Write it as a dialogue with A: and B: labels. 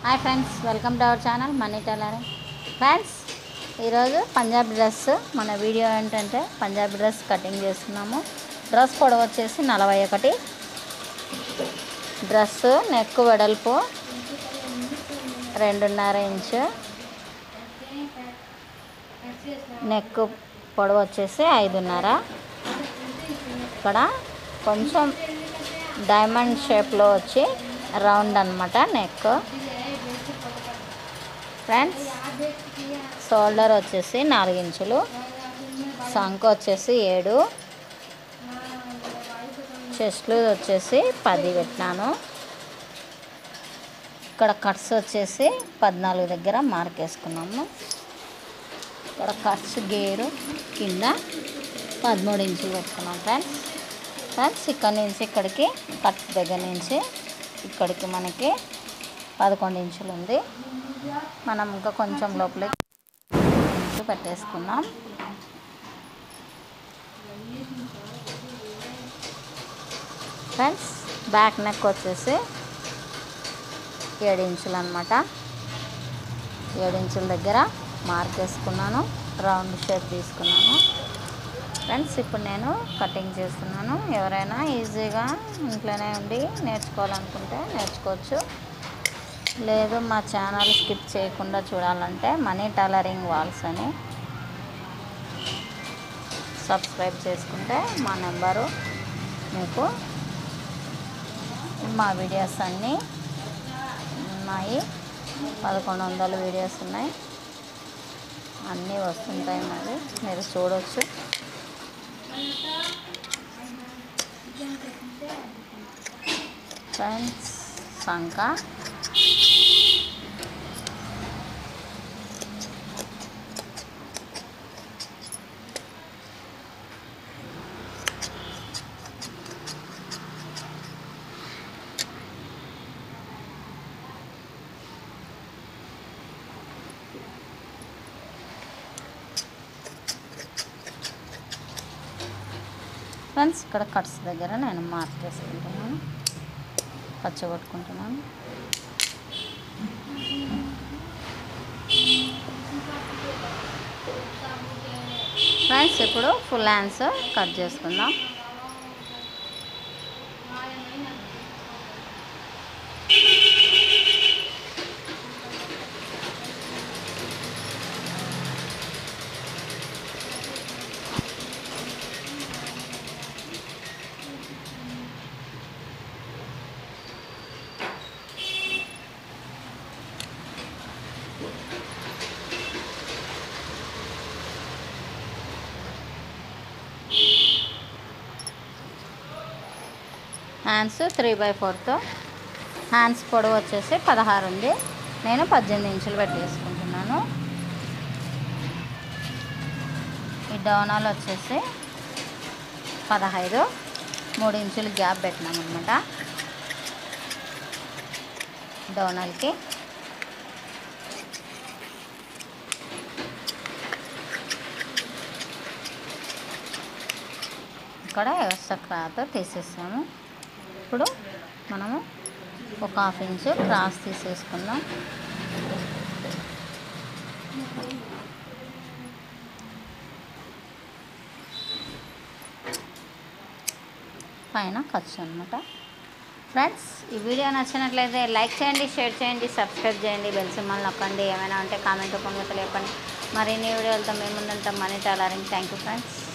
A: hi friends welcome to our channel money tailoring friends ఈరోజు Punjabi dress మన video ఏంటంటే Punjabi dress cutting చేస్తున్నాము dress పొడవు వచ్చేసి నలభై ఒకటి డ్రెస్ నెక్ వెడల్పు రెండున్నర ఇంచు నెక్ పొడవు వచ్చేసి ఐదున్నర ఇక్కడ కొంచెం డైమండ్ షేప్లో వచ్చి రౌండ్ అనమాట నెక్ ఫ్రెండ్స్ షోల్డర్ వచ్చేసి నాలుగు ఇంచులు సంఖ వచ్చేసి ఏడు చెస్ట్లు వచ్చేసి పది పెట్టినాను ఇక్కడ కట్స్ వచ్చేసి పద్నాలుగు దగ్గర మార్క్ వేసుకున్నాము ఇక్కడ కట్స్ గేరు కింద పదమూడు ఇంచులు పెట్టుకున్నాం ఫ్రెండ్స్ ఫ్రెండ్స్ ఇక్కడ నుంచి ఇక్కడికి కట్ దగ్గర నుంచి ఇక్కడికి మనకి పదకొండు ఇంచులు ఉంది మనం ఇంకా కొంచెం లోపలికి ఇంచు పెట్టేసుకున్నాం ఫ్రెండ్స్ బ్యాక్ నెక్ వచ్చేసి ఏడు ఇంచులు అనమాట ఏడు ఇంచుల దగ్గర మార్క్ వేసుకున్నాను రౌండ్ షేప్ తీసుకున్నాను ఫ్రెండ్స్ ఇప్పుడు నేను కటింగ్ చేస్తున్నాను ఎవరైనా ఈజీగా ఇంట్లోనే ఉండి నేర్చుకోవాలనుకుంటే నేర్చుకోవచ్చు లేదు మా ఛానల్ స్కిప్ చేయకుండా చూడాలంటే మనీ టైలరింగ్ వాల్స్ అని సబ్స్క్రైబ్ చేసుకుంటే మా నెంబరు మీకు మా వీడియోస్ అన్నీ ఉన్నాయి పదకొండు వందల వీడియోస్ ఉన్నాయి అన్నీ వస్తుంటాయి మరి మీరు చూడవచ్చు ఫ్రెండ్స్ సంక ఫ్రెండ్స్ ఇక్కడ కట్స్ దగ్గర నేను మార్క్ చేసుకుంటున్నాను పచ్చగొట్టుకుంటున్నాను ఫ్రెండ్స్ ఇప్పుడు ఫుల్ హ్యాండ్స్ కట్ చేసుకుందాం hands three by fourth hands పొడవు వచ్చేసి పదహారు ఉంది నేను పద్దెనిమిది ఇంచులు పెట్టేసుకుంటున్నాను ఈ డౌనాలు వచ్చేసి పదహైదు మూడు ఇంచులు గ్యాప్ పెట్టినాం అనమాట డౌనాల్కి ఇక్కడ ఎక్స్ట్రా క్లాత్ తీసేసాము ఇప్పుడు మనము ఒక హాఫ్ ఇంచు క్రాస్ తీసేసుకుందాం పైన ఖర్చు అనమాట ఫ్రెండ్స్ ఈ వీడియో నచ్చినట్లయితే లైక్ చేయండి షేర్ చేయండి సబ్స్క్రైబ్ చేయండి బెల్ సింబల్ నొక్కండి ఏమైనా ఉంటే కామెంట్ రూపంలో తెలియపండి మరిన్ని వీడియోలతో మేము ముందుంటాం money tailoring thank you friends